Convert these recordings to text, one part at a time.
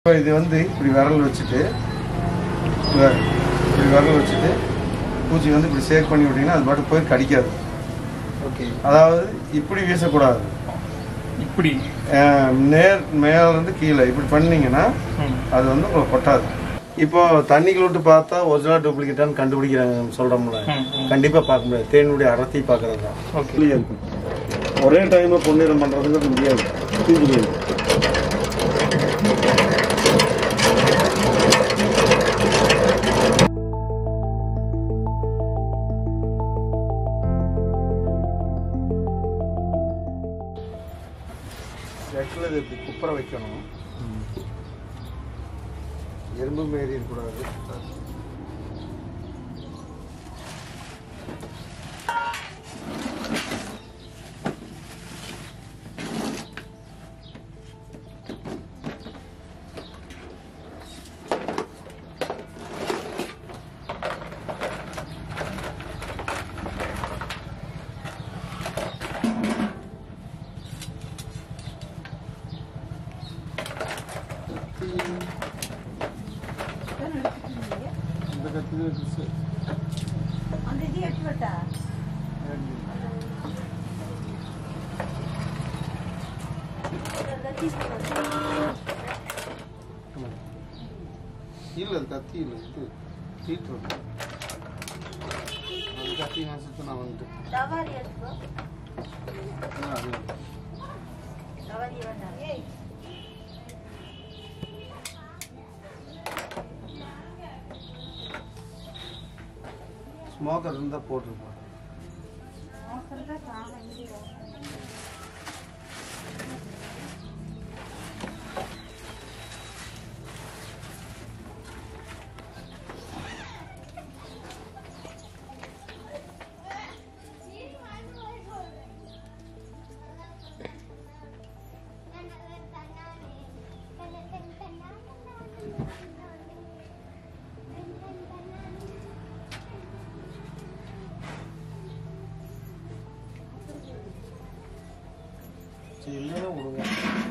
இப்போ இது வந்து இப்படி விரல் வச்சுட்டு இங்க- இப்படி விரல் வச்சுட்டு பூச்சி வந்து இப்படி சேக் பண்ணி விட்டீங்கன்னா அது பாட்டு போய் கடிக்காது ஓகே அதாவது இப்படி வீசக்கூடாது இப்படி அஹ் நேர் மேல இருந்து கீழே இப்படி பண்ணீங்கன்னா ம். அது வந்து உங்களுக்கு கொட்டாது இப்போ தண்ணிக்குள்ள விட்டு பார்த்தா ஒரிஜினல் டூப்ளிகேட்டான்னு கண்டுபிடிக்கிறாங்க சொல்றோம்ல ம், ம். கண்டிப்பா பார்க்க முடியாது தேனுடைய அடர்த்தி பார்க்கறது தான் ஓகே வெளியே இருக்கும் ஒரே டைம்ல பொன்னிறம் பண்றதுக்கு முடியாது தூக்கிடுது ஆக்சுவலாக இது இப்படி குப்புற வைக்கணும் எறும்பு மாரி இருக்கக்கூடாது இந்த கத்தி இருக்கு அந்த இது எட்டு வட்டா இல்ல அது கத்தி இல்ல இது தீட்டு அது கத்தி நேசத்து நான் வந்துட்டு தவாரி எடுத்துக்கோ ஆ, அது தவாரி வேண்டாம் ஏய் ஸ்மோக்கர் இருந்தா போட்டிருப்போம் மோசறதா காணோம் இல்லையா சரி இல்லைன்னா விடுங்க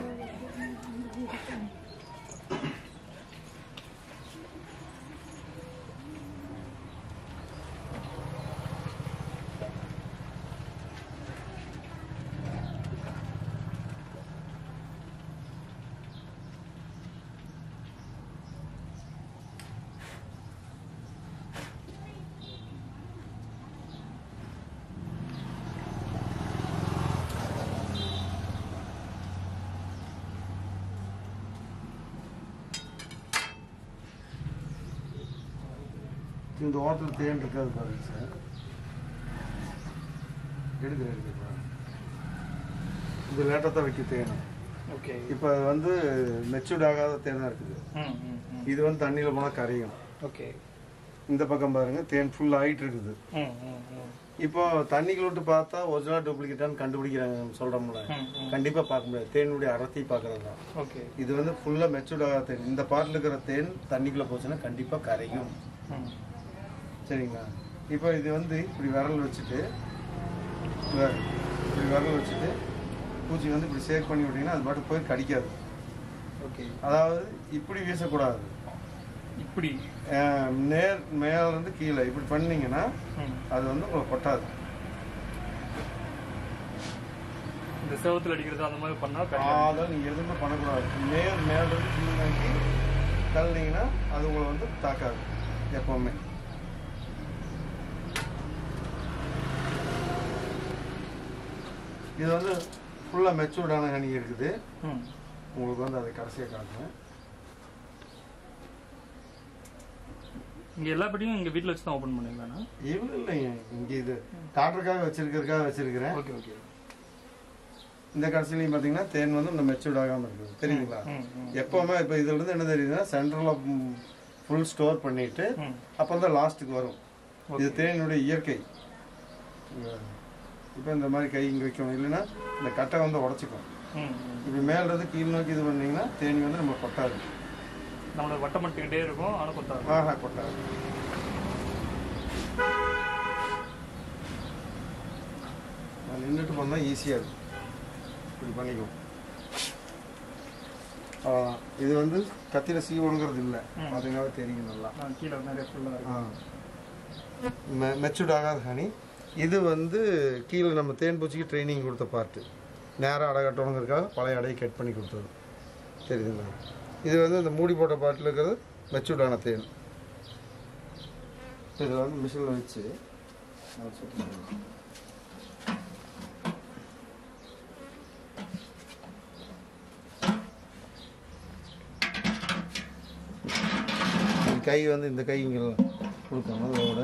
இந்த ஓட்டத்தில் தேன் இருக்காது பாருங்க சார் எடுக்கிறேன் எடுக்கிறேன் இது லேட்டாக தான் வைக்க தேன் ஓகே இப்போ அது வந்து மெச்சூர்ட் ஆகாத தேனாக இருக்குது ம் ம் ம் இது வந்து தண்ணியில் போனால் கரையும் ஓகே இந்த பக்கம் பாருங்க தேன் ஃபுல் ஆகிட்டு இருக்குது ம் ம் ம் இப்போ தண்ணிக்குள்ள விட்டு பார்த்தா ஒரிஜினல் டூப்ளிகேட்டான்னு கண்டுபிடிக்கிறாங்க சொல்றோம்ல ம், ம். கண்டிப்பா பார்க்க முடியாது தேனுடைய அடர்த்தி பார்க்கறது தான் ஓகே இது வந்து ஃபுல்லா மெச்சூர்ட் ஆகாத தேன் இந்த பார்ட்ல இருக்கிற தேன் தண்ணிக்குள்ள போச்சுன்னா கண்டிப்பா கரையும் ம் சரிங்களா இப்போ இது வந்து இப்படி விரல் வச்சுட்டு இங்க- இப்படி விரல் வச்சுட்டு பூச்சி வந்து இப்படி சேக் பண்ணி விட்டீங்கன்னா அது பாட்டு போய் கடிக்காது ஓகே அதாவது இப்படி வீசக்கூடாது இப்படி அஹ் நேர் மேல இருந்து கீழே இப்படி பண்ணீங்கன்னா ம் அது வந்து உங்களுக்கு கொட்டாது இந்த செவத்துல அடிக்கிறது அந்த மாதிரி பண்ணா கரெக்டாக அதெல்லாம் நீங்க எதுவுமே பண்ணக்கூடாது மேல் மேல இருந்து கீழ் நோக்கி தள்ளினீங்கன்னா அது உங்களை வந்து தாக்காது எப்பவுமே இது வந்து ஃபுல்லாக மெச்சூர்டான ஹனி இருக்குது ம் உங்களுக்கு வந்து அதை கடைசியாக காட்டுறேன் இங்க எல்லா பெட்டியும் இங்க வீட்ல வச்சு தான் ஓபன் பண்ணிருக்கானா இவ்வளோ இல்லைங்க இங்கே இது காட்டுறதுக்காக வச்சிருக்கிறதுக்காக வச்சிருக்கிறேன் ஓகே ஓகே இந்த கடைசிலையும் பார்த்தீங்கன்னா தேன் வந்து இன்னும் மெச்சூர்ட் ஆகாமல் இருக்குது தெரியுங்களா ம் ம் எப்பவுமே இப்போ இதுல இருந்து என்ன தெரியுதுன்னா சென்ட்ரலில் ஃபுல் ஸ்டோர் பண்ணிட்டு ம் அப்போ தான் லாஸ்ட்டுக்கு வரும் இது தேனினுடைய இயற்கை இப்போ இந்த மாதிரி கை இங்கே வைக்கணும் இல்லைன்னா இந்த கட்டை வந்து உடச்சிக்கும் ம் ம் இப்படி மேல இருந்து கீழ் நோக்கி இது பண்ணீங்கன்னா தேனி வந்து நம்ம கொட்டாது நம்மள வட்டம் பண்ணிக்கிட்டே இருக்கும் ஆனா கொத்தாது ஆஹா கொட்டாது நான் நின்றுட்டு பண்ணால் ஈஸியாக இருக்கும் இப்படி பண்ணிக்குவோம் அவ்வளோதான் இது வந்து கத்தியில் சீவணுங்கிறது இல்லை ம். பார்த்தீங்கன்னா தெரியும் நல்லா ஆ, கீழே நிறைய ஃபுல்லாக ஆ மெச்சூர்ட் ஆகாத ஹனி இது வந்து கீழே நம்ம தேன் பூச்சிக்கு ட்ரைனிங் கொடுத்த பார்ட்டு நேராக அடை கட்டணுங்கிறதுக்காக பழைய அடையை கட் பண்ணி கொடுத்தது தெரியுதுங்களா இது வந்து இந்த மூடி போட்ட பாட்டில் இருக்கிறது மெச்சூர்டான தேன் இதை வந்து மிஷினில் வச்சு நான் சுத்தம் கை வந்து இந்த கை இங்கே கொடுக்கணும் அதோட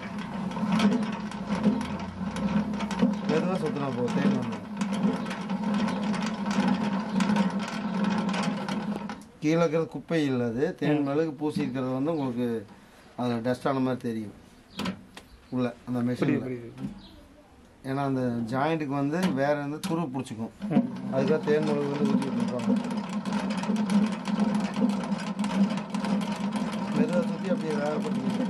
மெதுவாக சுற்றினா போதும் தேன் வந்து கீழே இருக்கிறது குப்பை இல்லை அது தேன் மெழுகு பூசி இருக்கிறது வந்து உங்களுக்கு அதில் டஸ்ட் ஆன மாதிரி தெரியும் உள்ள அந்த புரியுது மெஷினில் புரியுது ஏன்னா அந்த ஜாயிண்ட்டுக்கு வந்து வேற வந்து துரு பிடிச்சிக்கும் அதுக்காக தேன் மெழுகு வந்து ஊற்றிட்டு இருப்பாங்க மெதுவாக சுற்றி அப்படியே வேக பண்ணிக்கணும்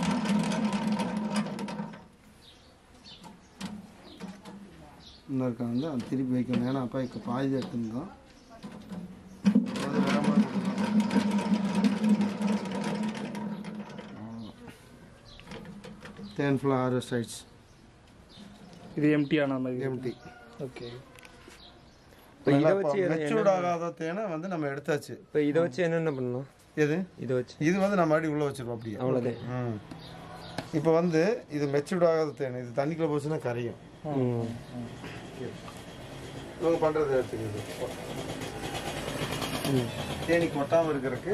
இன்னும் இருக்கா வந்து அது திருப்பி வைக்கணும் ஏன்னா அப்பா இப்போ பாதி எடுத்துருந்தோம் அது வேகமா தேன் ஃபுல்லாக ஹார்வெஸ்ட் ஆயிடுச்சு இது எம்டி ஆன மாதிரி எம்டி ஓகே இப்போ இதை வச்சு எது- மெச்சூர்ட் ஆகாத தேனை வந்து நம்ம எடுத்தாச்சு இப்போ இதை வச்சு என்னென்ன பண்ணலாம் எது இதை வச்சு இது வந்து நம்ம அடி உள்ள வச்சிருவோம் அப்படியே அவ்வளோதான் ம் இப்போ வந்து இது மெச்சூர்ட் ஆகாத தேன் இது தண்ணிக்குள்ள போச்சுன்னா கரையும் ம் இவங்க பண்றது எடுத்துக்கிது தேனி கொட்டாம இருக்கிறதுக்கு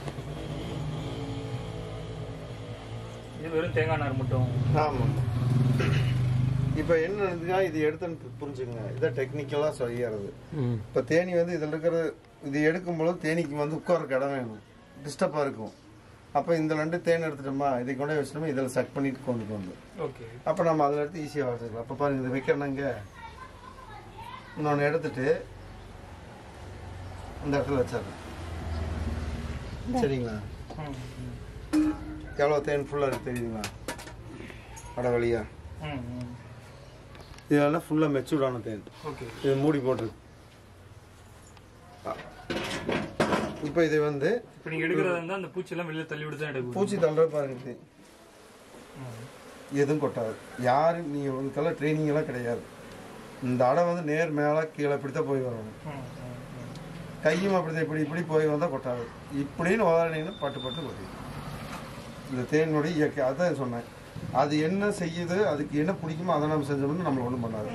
இது வெறும் தேங்காய் நார் மட்டும் ஆமாம் இப்போ என்ன நடந்துச்சுன்னா இது எடுத்துன்னு புரிஞ்சுங்க இதை டெக்னிக்கலாக செய்யறது ம் இப்போ தேனி வந்து இதில் இருக்கிற இது எடுக்கும்போது தேனிக்கு வந்து உட்கார்றக்கு இடம் வேணும் டிஸ்டர்பாக இருக்கும் அப்போ இந்த ரெண்டு தேன் எடுத்துட்டோமா இதை கொண்டு போய் வச்சிட்டோமா இதில் செக் பண்ணிட்டு கொண்டு வந்து ஓகே அப்போ நம்ம அதில் எடுத்து ஈஸியாக வச்சுக்கலாம் அப்போ பாருங்க இது வைக்கிறனாங்க இன்னொன்று எடுத்துட்டு இந்த இடத்துல வச்சிடுறேன் சரிங்களா ம் எவ்வளோ தேன் ஃபுல்லாக இருக்கு தெரியுதுங்களா அட வழியா ம் ம் இதெல்லாம் ஃபுல்லாக மெச்சூர்டான தேன் ஓகே இது மூடி போட்டிருக்கு இப்போ இது வந்து இப்போ நீங்கள் எடுக்கிறதா இருந்தால் அந்த பூச்சியெல்லாம் வெளியில் தள்ளி விட்டு தான் எடுக்கணும் பூச்சி தள்ளுற பாருங்க இது. ம். எதுவும் கொட்டாது யாரும் நீங்கள் உங்களுக்கெல்லாம் ட்ரைனிங் எல்லாம் கிடையாது இந்த அடை வந்து நேர் மேலே கீழே இப்படித்தான் போய் வரணும் ம், ம், ம். கையும் அப்படிதான் இப்படி இப்படி போய் வந்தால் கொட்டாது இப்படின்னு உதறினீங்கன்னா பட்டு பட்டு கொட்டிடும் இந்த தேனுடைய இயற்கை அதான் சொன்னேன் அது என்ன செய்யுது அதுக்கு என்ன பிடிக்குமோ அதை நம்ம செஞ்சோம்னா நம்மளை ஒன்றும் பண்ணாது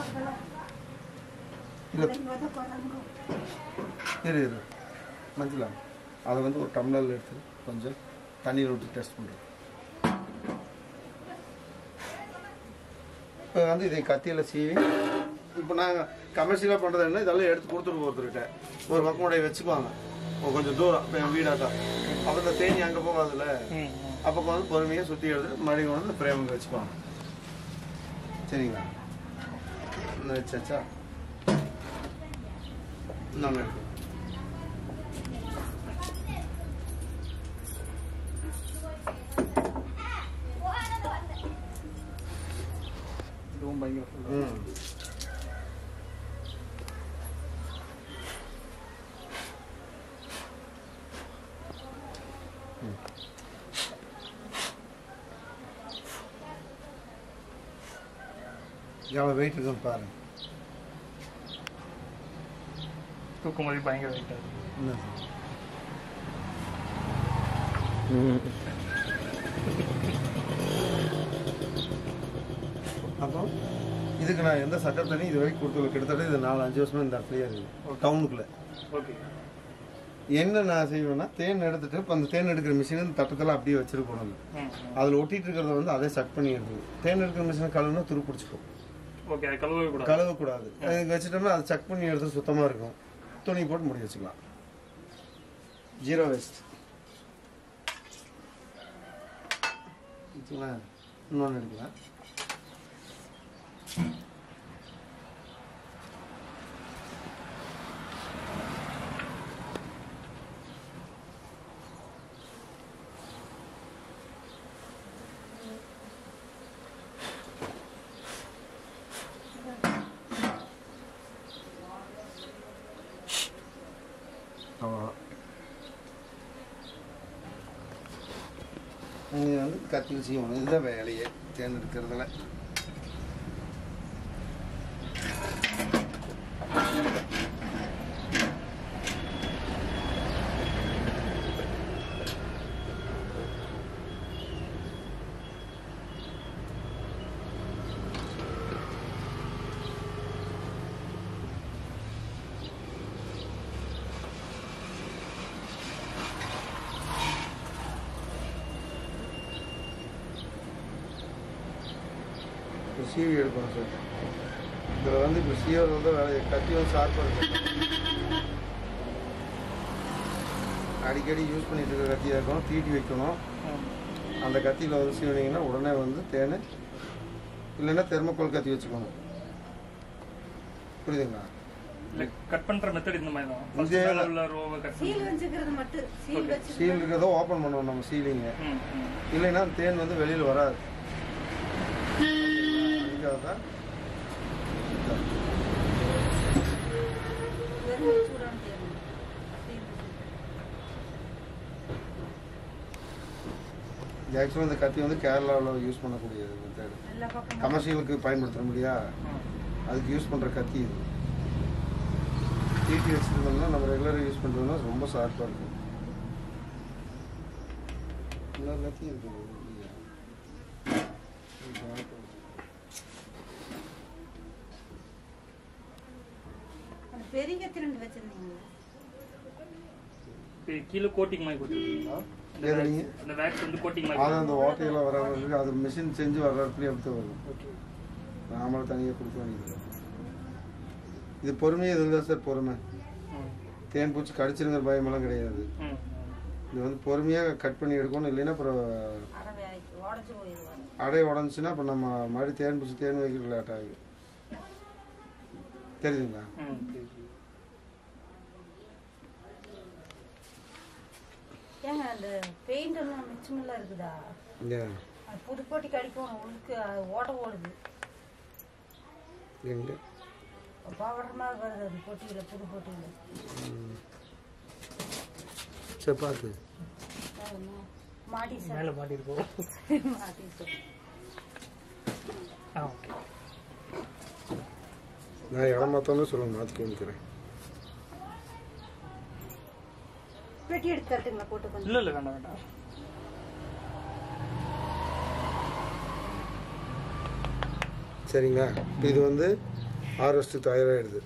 இல்லை இரு இரு மஞ்சளா அதை வந்து ஒரு டம்ளரில் எடுத்து கொஞ்சம் தண்ணியில் விட்டு டெஸ்ட் பண்ணுறோம் இப்போ வந்து இதை கத்தியில் சீவி இப்போ நாங்கள் கமர்ஷியலாக பண்ணுறது என்ன இதெல்லாம் எடுத்து கொடுத்துருவோம் ஒருத்தர்கிட்ட ஒரு பக்கம் உடைய வச்சுக்குவாங்க ஒரு கொஞ்சம் தூரம் இப்போ என் வீடாட்டா அப்போ இந்த தேனி அங்கே போகாதுல்ல ம், ம். அப்போ வந்து பொறுமையாக சுற்றி எடுத்து மறுபடியும் கொண்டு வந்து ஃப்ரேமுக்கு வச்சுக்குவாங்க சரிங்களா இன்னும் வச்சாச்சா இன்னொன்று இருக்கு இதுவும் பயங்கர ஃபுல்லாக ம் எவ்வளோ வெயிட் இருக்குன்னு பாருங்க தூக்கும் போது பயங்கர வெயிட்டாக இருக்கு என்ன ம் அப்போ இதுக்கு நான் எந்த சக்கரை தண்ணி இது வரைக்கும் கொடுத்து கிட்டத்தட்ட இது நாலு அஞ்சு வருஷமா இந்த இடத்துலயே இருக்கு டவுனுக்குள்ள ஓகே என்ன நான் செய்வேன்னா தேன் எடுத்துட்டு இப்போ அந்த தேன் எடுக்கிற மிஷின் இந்த தட்டத்தில் அப்படியே வச்சிருக்கணும் ம் ம். அதில் ஒட்டிட்டு இருக்கிறத வந்து அதே சக் பண்ணி எடுக்குது தேன் எடுக்கிற மிஷினை கழுவுனா துரு பிடிச்சிக்கும் ஓகே அது கழுவவே கூடாது கழுவக்கூடாது அதுக்கு வச்சுட்டோம்னா அதை செக் பண்ணி எடுத்து சுத்தமாக இருக்கும் துணி போட்டு முடி வச்சுக்கலாம் ஜீரோ வேஸ்ட் வச்சுக்கலாம் இன்னொன்று எடுக்கலாம் இது வந்து கத்தி சீவனம் இதுதான் வேலையே தேன் எடுக்கிறதுல இப்போ சீவி எடுக்கணும் சார் இதில் வந்து இப்போ சீவர் வந்து வேலை கத்தி வந்து ஷார்ப்பாக இருக்கும் அடிக்கடி யூஸ் பண்ணிட்டு இருக்க கத்தியாக இருக்கணும் தீட்டி வைக்கணும் அந்த கத்தியில் வந்து சீவினீங்கன்னா உடனே வந்து தேன் இல்லைன்னா தெர்மக்கோல் கத்தி வச்சுக்கணும் புரியுதுங்களா இல்ல கட் பண்ற மெத்தட் இந்த மாதிரி தான் First இதே மேல உள்ள ரோவை கட் சீல் பண்ணி வச்சுக்கிறது மட்டும் சீல் Okay. வச்சு சீல் இருக்கிறத ஓப்பன் பண்ணுவோம் நம்ம சீலிங்கை ம், ம். இல்லைன்னா தேன் வந்து வெளியில் வராது அதுக்காக தான் வெறும் சூடான தேன் சீல் ஆக்சுவலாக இந்த கத்தி வந்து கேரளாவில் யூஸ் பண்ணக்கூடியது மெத்தட் எல்லா பக்கமும் கமர்ஷியலுக்கு பயன்படுத்த முடியா அதுக்கு யூஸ் பண்ணுற கத்தி இது டிடி வச்சுருந்தோம்னா நம்ம ரெகுலராக யூஸ் பண்ணுறதுனா ரொம்ப ஷார்ப்பாக இருக்கும் இன்னொரு கத்தி இருக்கு இல்லையா? இது sharp ஆ இருக்கு. அந்த பெரிய கத்தி ரெண்டு வச்சிருந்தீங்க இப்ப கீழே கோட்டிங் மாதிரி கொடுத்துருக்கீங்களா இந்த எதுலங்க? wax- இந்த வேக்ஸ் வந்து கோட்டிங் அது மாதிரி அந்த ஓட்டையெல்லாம் வராமல் இருக்கு அது மிஷின் செஞ்சு வர்ற இடத்துலயே எடுத்து வரும் ஓகே நாமளும் தனியாக கொடுக்க வேண்டியது இது பொறுமையே இதில் தான் சார் பொறுமை ம், தேன் பூச்சி கடிச்சிருங்கிற பயமெல்லாம் கிடையாது ம். இது வந்து பொறுமையாக கட் பண்ணி எடுக்கணும் இல்லைன்னா அப்புறம் அரை வேலைக்கு உடச்சு போயிடுவாங்க அடை உடஞ்சுன்னா அப்போ நம்ம மறுபடியும் தேன் பூச்சி தேன் வைக்கிறது லேட் ஆகும் தெரியுதுங்களா ம், சரி, சரி. ஏங்க அந்த பெயிண்ட் எல்லாம் மிச்சமெல்லாம் இருக்குதா இங்கே அது புது போட்டி கடிக்கும் உளுக்கு அது ஓட்ட ஓடுது எங்கே பவர்ற மாதிரி வருது அது போட்டியில் புது போட்டியில் சரி பார்த்து மாடி சார் மேல மாட்டிருக்கோம் மாடி சார் ஆ ஓகே நான் இடம் பார்த்தோன்னே சொல்லுங்க மாற்றி காமிக்கிறேன் பெட்டி எடுத்து தட்டுங்களா போட்டு கொஞ்சம் இல்ல இல்ல வேண்டாம் வேண்டாம் சரிங்களா இது வந்து ஹார்வெஸ்ட்டு தயாராகிடுது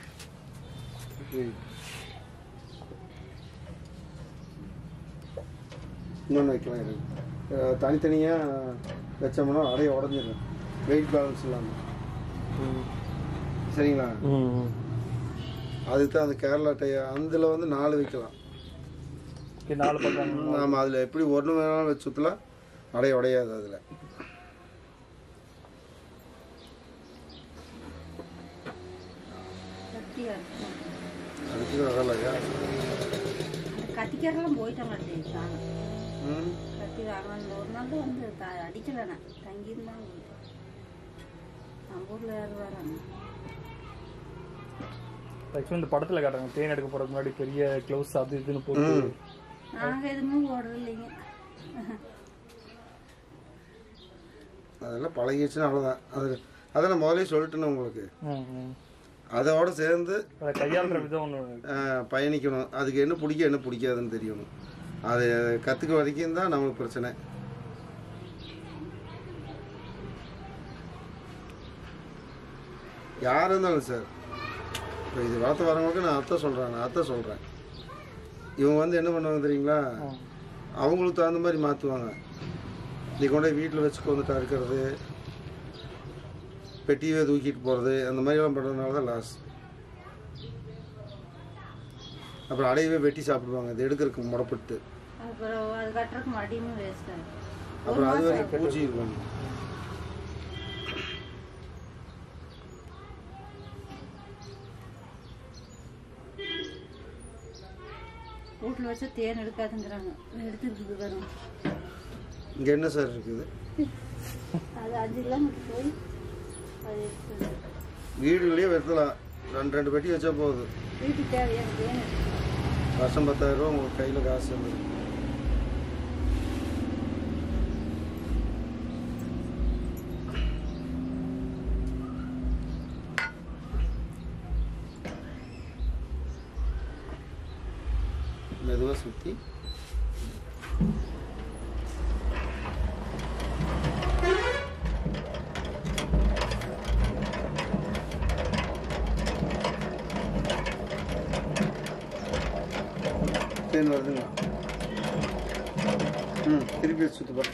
இன்னொன்று வைக்கலாம் இருக்கு அஹ் தனித்தனியாக வச்சோம்னா அடைய உடஞ்சிடும் வெயிட் பேலன்ஸ் இல்லாமல் சரிங்களா ம் அதுக்கு தான் அந்த கேரளா டை அதில் வந்து நாலு வைக்கலாம் ஓகே நாலு பக்கம் நாம் அதில் எப்படி ஒன்று வேணாலும் வச்சு ஊற்றலாம் அடைய உடையாது அதில் கத்தியா இருக்கும் அதுக்கு நகலையா அந்த கத்திக்காரெல்லாம் போயிட்டாங்க தாங்க ம் கத்தி வாங்கணும் ஒரு நாள் தான் வந்து த- அடிக்கல நான் தங்கியிருந்தாங்க போயிட்டேன் நம்ம ஊரில் யாரும் வராங்க ஆக்சுவலி இந்த படத்துல காட்டுறாங்க தேன் எடுக்க போறதுக்கு முன்னாடி பெரிய க்ளவுஸ் அது இதுன்னு போட்டு ம் நாங்கள் எதுவுமே ஓடுறது இல்லைங்க அதெல்லாம் பழகிடுச்சுன்னா அவ்வளோதான் அது அதை நான் முதலே சொல்லிட்டேன்னு உங்களுக்கு ம், ம். அதோட சேர்ந்து அதை கையாளுற விதம் ஒன்று அஹ், பயணிக்கணும் அதுக்கு என்ன பிடிக்கும் என்ன பிடிக்காதுன்னு தெரியணும் அது கற்றுக்க வரைக்கும் தான் நமக்கு பிரச்சனை யார் இருந்தாலும் சார் இப்போ இது வளர்த்து வரவங்களுக்கு நான் அத்தை சொல்கிறேன் நான் அத்தை சொல்கிறேன் இவங்க வந்து என்ன பண்ணுவாங்க தெரியுங்களா அவங்களுக்கு தகுந்த மாதிரி மாற்றுவாங்க நீ கொண்டு போய் வீட்டில் வச்சுட்டு வந்துட்டா இருக்கிறது பெட்டியே தூக்கிட்டு போகிறது அந்த மாதிரிலாம் பண்ணுறதுனால தான் லாஸ் அப்புறம் அடையவே வெட்டி சாப்பிடுவாங்க இது எடுக்கிறதுக்கு முடப்பட்டு அப்புறம் அது கட்டுறதுக்கு மறுபடியும் வேஸ்ட் ஆகும் ஒரு அப்புறம் அது மாதம் வரைக்கும் பூச்சி இருக்கும் வீட்டில் வச்சா தேன் எடுக்காதுங்கிறாங்க எடுத்துருக்கு வரும் இங்கே என்ன சார் இருக்குது அது அஞ்சு கிலோமீட்டர் போய் அது எடுத்து வீடுலேயே வெட்டலாம் ரெண்டு ரெண்டு பெட்டி வச்சா போதும் வீட்டுக்கு தேவையான தேன் எடுத்து வருஷம் பத்தாயிரம் ரூபா உங்களுக்கு கையில் காசு வந்துடும் மெதுவாக சுற்றி தேன் வருதுங்களா ம் திருப்பி சுற்றி பாரு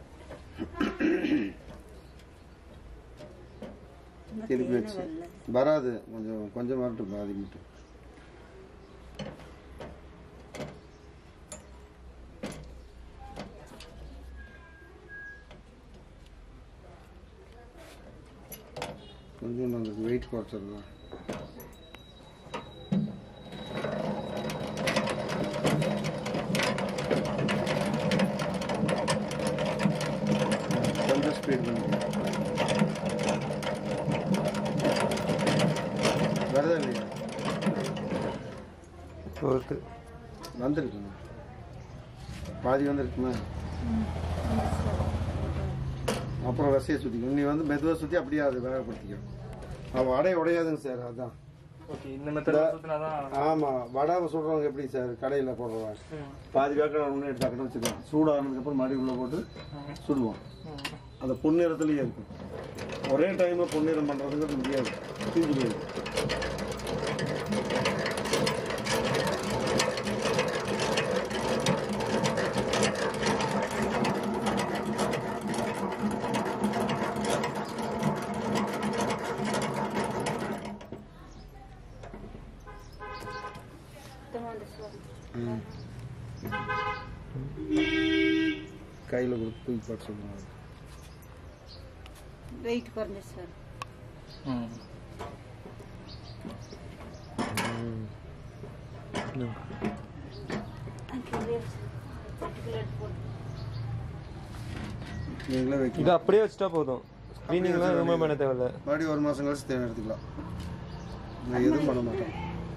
இன்னும் திருப்பி தேனே வச்சு வரல. வராது கொஞ்சம் கொஞ்சம் வரட்டும் பாதி மட்டும் கொஞ்சம் அந்த வெயிட் குறைச்சிடலாம் கொஞ்சம் ஸ்பீட் பண்ணுங்க வருதா இல்லையா ஒருத்து வந்திருக்குங்க பாதி வந்திருக்குமா அப்புறம் வசையை சுற்றிக்கணும் நீ வந்து மெதுவாக சுற்றி அப்படியே அதை வேகப்படுத்திக்கணும் அவள் வடை உடையாதுங்க சார் அதான் ஓகே இந்த மெத்தட் சுத்தினாதான் ஆமாம் வடை சுடுறவங்க எப்படி சார் கடையில் போடுறவங்க பாதி வேக்கடை ஒன்று எடுத்து அக்கட வச்சுக்கலாம் சூடானதுக்கப்புறம் மறுபடியும் உள்ளே போட்டு சுடுவோம் அந்த பொன்னிறத்துலேயே இருக்கும் ஒரே டைமில் பொன்னிறம் பண்ணுறதுக்கு முடியாது தீஞ்சு போயிடும் சுத்தமா அந்த சுவரம். ம். கையில் கொடுத்து தூக்கி போட்டு சொல்லுவாங்க வெயிட் குறைஞ்சி சார் ம் நீங்களே இது வைக்கலாம் அப்படியே வச்சுட்டா போதும் ஸ்க்ரீனிங்லாம் ரிமூவ் பண்ண தேவையில்ல மறுபடியும் ஒரு மாதம் கழிச்சு தேவை எடுத்துக்கலாம் நான் எதுவும் பண்ண மாட்டேன்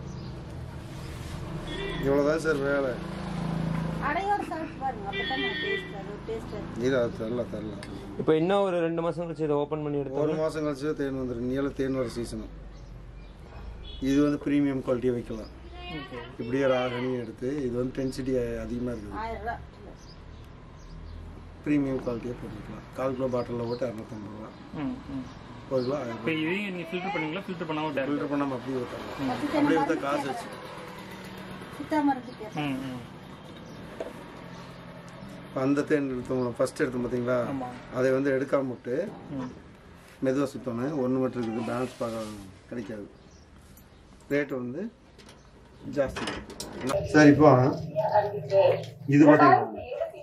இவ்வளோதான் சார் வேலை அடையோட சாப்பிட்டு பாருங்க அப்பதான் டேஸ்ட் அது டேஸ்ட் இது அது தரல தரல இப்போ இன்னும் ஒரு ரெண்டு மாசம் கழிச்சு இதை ஓப்பன் பண்ணி எடுத்தோம் ஒரு மாதம் கழிச்சு தேன் வந்துடும் நீல தேன் வர சீசனு இது வந்து ப்ரீமியம் குவாலிட்டியாக வைக்கலாம் ஓகே இப்படியே ராகனி எடுத்து இது வந்து டென்சிட்டி அதிகமாக இருக்குது ஆயிரம் ரூபா ப்ரீமியம் குவாலிட்டியாக போட்டுக்கலாம் கால் கிலோ பாட்டிலில் போட்டு இரநூத்தம்பது ரூபா ம் ம் ஒரு கிலோ ஆயிரம் இப்போ இதையும் நீங்கள் ஃபில்டர் பண்ணீங்களா ஃபில்டர் பண்ணாமல் டேரக்ட் ஃபில்டர் பண்ணாமல் அப்படியே ஊற்றலாம் அப்படியே ஊற்ற காசு வச்சு சித்தா மருந்து ம் ம் இப்போ அந்த தேன் எடுத்தோம் ஃபர்ஸ்ட் எடுத்தோம் பார்த்தீங்களா ஆமாம் அதை வந்து எடுக்காம விட்டு ம் மெதுவாக சுற்றணும் ஒன்று மட்டும் இருக்குது பேலன்ஸ் பார்க்க கிடைக்காது ரேட்டு வந்து ஜாஸ்தி சார் இப்போ இது பார்த்தீங்கன்னா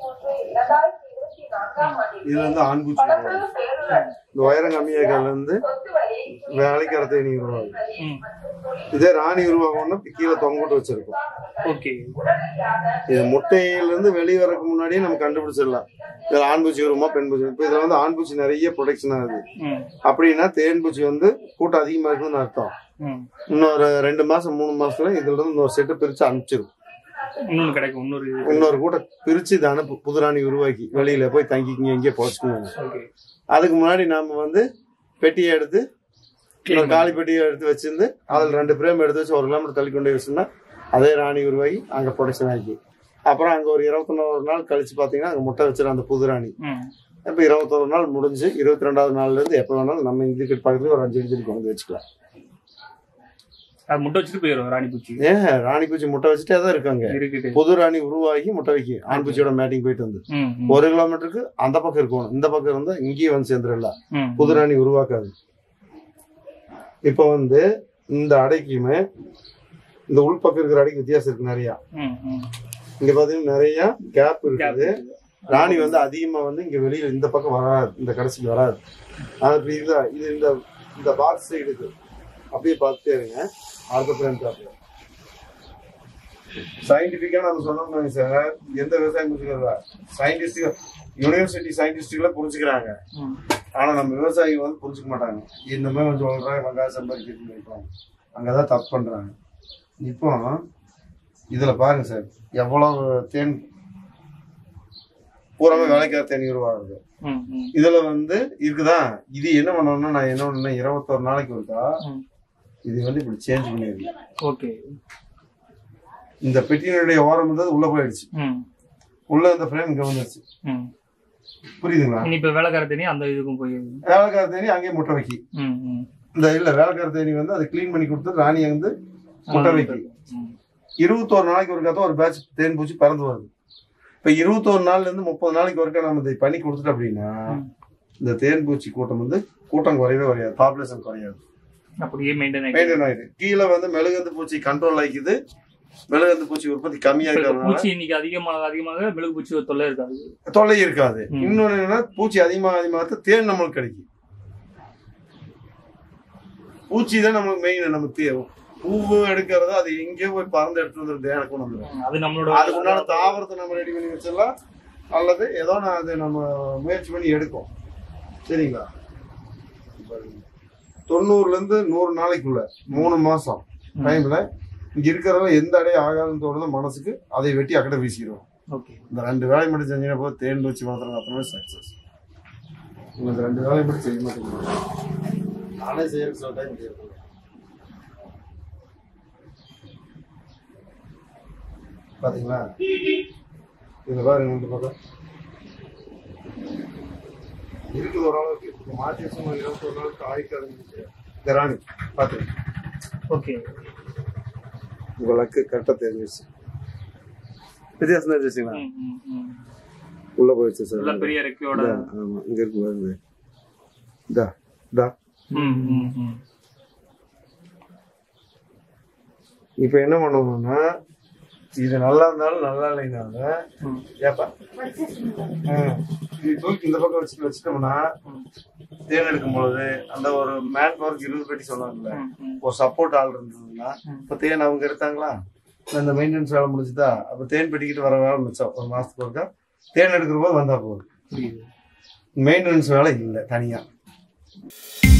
இது வந்து ஆண் பூச்சி வரும். இந்த உயரம் கம்மியாக இருக்கிறதுல இருந்து வேலைக்கு அறுத்து நீங்க உருவாகும் ம் இதே ராணி உருவாகணும்னா இப்ப கீழே தொங்கிட்டு வச்சிருக்கோம் ஓகே இது முட்டையிலிருந்து வெளியே வரக்கு முன்னாடியே நம்ம கண்டுபிடிச்சிடலாம் இது ஆண் பூச்சி வருமா பெண் பூச்சி இப்போ இதில் வந்து ஆண் பூச்சி நிறைய ப்ரொடெக்ஷன் ஆகுது ம் அப்படின்னா தேன் பூச்சி வந்து கூட்டம் அதிகமாக இருக்குன்னு அர்த்தம் ம் இன்னொரு ரெண்டு மாசம் மூணு மாசத்துல இதுல இருந்து இன்னொரு செட்டு பிரிச்சு அனுப்பிச்சிடும் இன்னொன்று கிடைக்கும் இன்னொரு இது இன்னொரு கூட்டம் பிரிச்சு இதை அனுப்பு புதுராணி உருவாக்கி வெளியில போய் தங்கிக்கிங்க எங்கேயே பொழைச்சிக்கோங்க ஓகே அதுக்கு முன்னாடி நாம வந்து பெட்டியை எடுத்து இன்னொரு காலி பெட்டியை எடுத்து வச்சிருந்து அதில் ரெண்டு பிரேம் எடுத்து வச்சு ஒரு கிலோமீட்டர் தள்ளி கொண்டு போய் வச்சிருந்தா அதே ராணி உருவாகி அங்கே ப்ரொடக்ஷன் ஆகி அப்புறம் அங்கே ஒரு இருபத்தொன்னொரு நாள் கழிச்சு பார்த்தீங்கன்னா அங்கே முட்டை வச்சிடும் அந்த புது ராணி ம் இப்போ இருபத்தொரு நாள் முடிஞ்சு இருபத்தி ரெண்டாவது நாள்ல இருந்து எப்போ வேணாலும் நம்ம இதுக்கு பக்கத்துல ஒரு அஞ்சு அஞ்சு கொண்டு வந்து வச்சுக்கலாம் அது முட்டை வச்சுட்டு போயிடும் ராணி பூச்சி ஏன் ராணி பூச்சி முட்டை வச்சுட்டே தான் இருக்காங்க இருக்குது புது ராணி உருவாகி முட்டை வைக்கும் ஆண் பூச்சியோட மேட்டிங் போயிட்டு வந்து ம் ம், ஒரு கிலோமீட்டருக்கு அந்த பக்கம் இருக்கணும் இந்த பக்கம் இருந்தா இங்கேயே வந்து சேர்ந்துடல ம் புது ராணி உருவாக்காது இப்போ வந்து இந்த அடைக்குமே இந்த உள்பக்கம் இருக்கிற அடைக்கு வித்தியாசம் இருக்கு நிறைய ம் ம் இங்க பாத்தீங்கன்னா நிறைய கேப் இருக்குது இருக்குது. ராணி வந்து அதிகமா வந்து இங்க வெளியில இந்த பக்கம் வராது இந்த கடைசிக்கு வராது அது இப்படி இருந்தா இது இந்த இந்த பாக்ஸ் சைடுக்கு அப்படியே பார்த்துட்டே இருங்க அடுத்த ஃப்ரெண்ட் சயின்டிபிக்கா நம்ம சொன்னோம்னாங்க சார் எந்த விவசாயம் புரிஞ்சுக்கிறதா சயின்டிஸ்ட் யூனிவர்சிட்டி சயின்டிஸ்டுகளை புரிஞ்சுக்கிறாங்க ம் ஆனா நம்ம விவசாயிகள் வந்து புரிஞ்சுக்க மாட்டாங்க இந்த மாதிரி கொஞ்சம் சொல்றாங்க வெங்காயம் சம்பாதிக்கிறது நினைப்பாங்க அங்கதான் தப்பு பண்றாங்க இப்போ இதுல பாருங்க சார் எவ்வளவு தேன் பூராமே வேலைக்கார தேன் உருவாகுது ம் ம் இதுல வந்து இருக்குதா இது என்ன பண்ணணும்னா நான் என்ன பண்ணணும் இருபத்தொரு நாளைக்கு ஒருக்கா ம் இது வந்து இப்படி சேஞ்ச் பண்ணிருக்கேன் ஓகே இந்த பெட்டியினுடைய ஓரம் வந்து உள்ள போயிடுச்சு ம் உள்ள இந்த ஃப்ரேம் இங்க வந்துருச்சு ம் புரியுதுங்களா இனி இப்ப வேலைக்கார தேனி அந்த இதுக்கும் போய் வேலைக்கார தேனி அங்கேயே முட்டை வைக்கி ம் ம் இந்த இல்ல வேலைக்கார தேனி வந்து அதை க்ளீன் பண்ணி கொடுத்து ராணி வந்து முட்டை வைக்கி ம். இருபத்தோரு நாளைக்கு ஒருக்கா தான் ஒரு பேட்ச் தேன் பூச்சி பறந்து வருது இப்ப இருபத்தோரு நாள்ல இருந்து முப்பது நாளைக்கு ஒருக்கா நம்ம இதை பண்ணி கொடுத்துட்டோம் அப்படின்னா ம். இந்த தேன் பூச்சி கூட்டம் வந்து கூட்டம் குறையவே குறையாது பாப்புலேஷன் குறையாது அப்படியே மெயின்டைன் ஆகி மெயின்டைன் ஆயிடுது கீழே வந்து மெழுகந்து பூச்சி கண்ட்ரோல் ஆகிக்குது மெழுகந்து பூச்சி உற்பத்தி கம்மியா இப்ப இருக்கிறதுனால பூச்சி இன்னைக்கு அதிகமாக அதிகமாக மெழுகு பூச்சி ஒரு தொல்லை இருக்காது தொல்லை இருக்காது ம். இன்னொன்னு என்னன்னா பூச்சி அதிகமாக அதிகமாக தேன் நம்மளுக்கு கிடைக்கும் பூச்சி தான் நம்மளுக்கு மெயின் நம்ம தே பூவு எடுக்கிறது அது எங்கேயோ போய் பறந்து எடுத்து வந்துருது எனக்கு ஒண்ணு ம், அது நம்மளோட அதுக்கு உண்டான தாவரத்தை நம்ம ரெடி பண்ணி வச்சிடலாம் அல்லது ஏதோ நான் அதை நம்ம முயற்சி பண்ணி எடுக்கும் சரிங்களா தொண்ணூறுல இருந்து நூறு நாளைக்குள்ள மூணு மாசம் டைம்ல இங்க இருக்கிறவங்க எந்த அடைய ஆகாதுன்னு தோணுதோ மனசுக்கு அதை வெட்டி அக்கடை வீசிடுவோம் ஓகே இந்த ரெண்டு வேலை மட்டும் செஞ்சீங்கன்னா போது தேன் வச்சு மாத்திரம் அத்தனை சக்சஸ் இந்த ரெண்டு வேலை மட்டும் செய்ய மாட்டேங்குது நானே செய்ய சில டைம் செய்யறது பாத்தீங்களா இதுல பாருங்க இந்த பக்கம் இருக்குது ஓரளவுக்கு இப்போ மாற்றி வச்சு இருபத்தொரு நாளுக்கு ஆய்க்கு ஆரம்பிச்சு இந்த ராணி பாத்துங்க ஓகே உங்களுக்கு கரெக்டாக தெரிஞ்சிருச்சு வித்தியாசம் தெரிஞ்சிச்சுங்களா ம் ம் ம் உள்ள போயிடுச்சு சார் நல்ல பெரிய ரெக்கையோட இதா, ஆமா இங்க இருக்கு பாருங்க இதா இதா ம் ம் ம் இப்ப என்ன பண்ணணும்னா இது நல்லா இருந்தாலும் நல்லா இல்லைனாலும் ம். ஏப்பா ம். இது தூக்கி இந்த பக்கம் வச்சுட்டு வச்சுட்டோம்னா தேன் எடுக்கும் பொழுது அந்த ஒரு மேன் பவருக்கு இருபது பெட்டி சொன்னாங்கல்ல ம், ம். ஒரு சப்போர்ட் ஆள் இருந்ததுன்னா இப்ப தேன் அவங்க எடுத்தாங்களா இந்த மெயின்டெனன்ஸ் வேலை முடிஞ்சுதா அப்ப தேன் பெட்டிக்கிட்டு வர வேலை மிச்சம் ஒரு மாசத்துக்கு ஒருக்கா தேன் எடுக்கிற போது வந்தா போதும் புரியுது மெயின்டெனன்ஸ் வேலை இல்லை தனியா